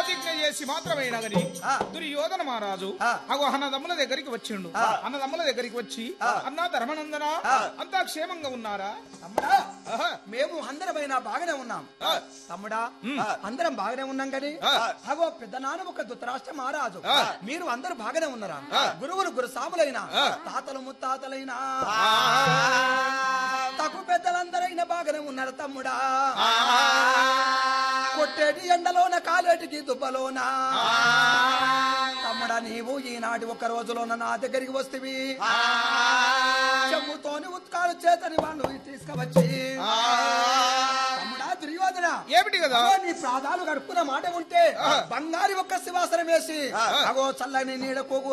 ప్రతిజ్ఞ చేసి మాత్రమేనా గని ఆ. దుర్యోధన మహారాజు ఆ. అగో అన్నదమ్ముల దగ్గరికి వచ్చిండు ఆ. అన్నదమ్ముల దగ్గరికి వచ్చి అన్నా ధర్మనందన ఆ. అంతా క్షేమంగా ఉన్నారా తమ్ముడా ఆహా. మేము అందరమైనా బాగానే ఉన్నాం ఆ. తమ్ముడా అందరం బాగానే ఉన్నాం కానీ ఆ. అగో పెద్ద నాన్న ఒక ధృతరాష్ట్ర మహారాజు ఆ. మీరు అందరు బాగానే ఉన్నారా ఆ. గురువులు గురుసాములైన ఆ. తాతలు ముత్తాతలైనా తగు పెద్దలందరైనా బాగానే ఉన్నారు తమ్ముడా కొట్టేటి ఎండలోన కాలేటికి దుబ్బలోన తమ్ముడా నీవు ఈనాటి ఒక్క రోజులోన నా దగ్గరికి వస్తేవి చెమ్ముతోని ఉత్కాలు చేతని వాళ్ళు తీసుకువచ్చి తమ్ముడా దుర్యోధన ఏమిటి కదా అగో నీ ప్రాధాలు గడుపుకున్న మాట ఉంటే బంగారి ఒక్క శివాసనం వేసి అగో చల్లని నీడ కోగు